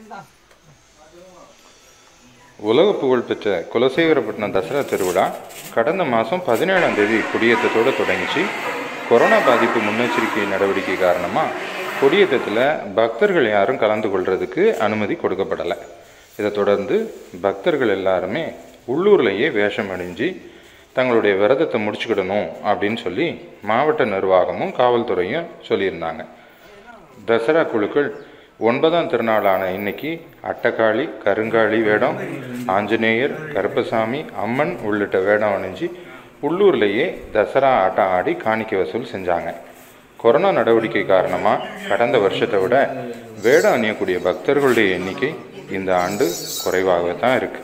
உலக புகழ்பெற்ற குலசேகரப்பட்டினம் தசரா திருவிழா கடந்த மாதம் பதினேழாம் தேதி கொடியேற்றத்தோடு தொடங்கிச்சு கொரோனா பாதிப்பு முன்னெச்சரிக்கை நடவடிக்கை காரணமாக கொடியேற்றத்தில் பக்தர்கள் யாரும் கலந்து கொள்றதுக்கு அனுமதி கொடுக்கப்படலை இதை தொடர்ந்து பக்தர்கள் எல்லாருமே உள்ளூர்லேயே வேஷம் அணிஞ்சு தங்களுடைய விரதத்தை முடிச்சுக்கிடணும் அப்படின்னு சொல்லி மாவட்ட நிர்வாகமும் காவல்துறையும் சொல்லியிருந்தாங்க தசரா குழுக்கள் ஒன்பதாம் திருநாளான இன்னைக்கு அட்டக்காளி கருங்காளி வேடம் ஆஞ்சநேயர் கருப்பசாமி அம்மன் உள்ளிட்ட வேடம் அணிஞ்சு உள்ளூர்லேயே தசரா ஆட்டம் ஆடி காணிக்கை வசூல் செஞ்சாங்க கொரோனா நடவடிக்கை காரணமாக கடந்த வருஷத்தை விட வேடம் அணியக்கூடிய பக்தர்களுடைய எண்ணிக்கை இந்த ஆண்டு குறைவாகவே தான் இருக்குது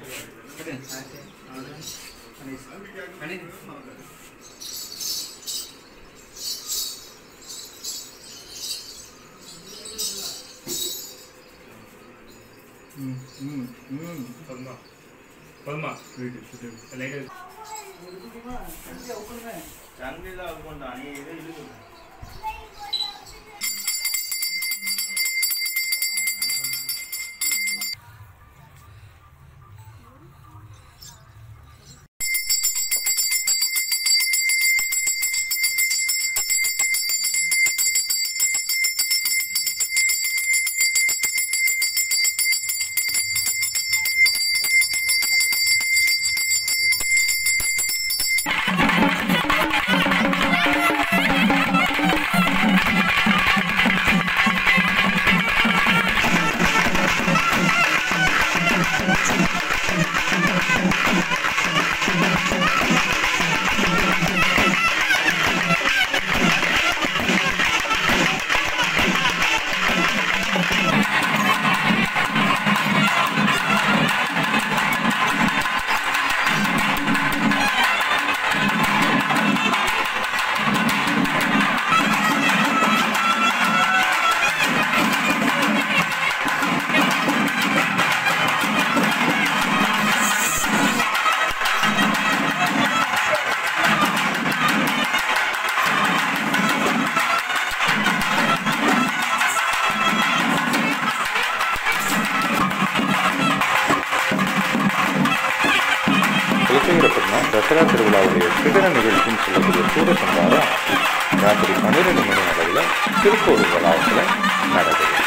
குலசேகரப்பட்டினம் தசரா திருவிழாவுடைய சிகர நிகழ்ச்சின்னு சொல்லக்கூடிய சூரசம்பாரம் ராத்திரி பன்னிரெண்டு மணி அளவில் திருக்கோவில் வளாகத்தில் நடக்குது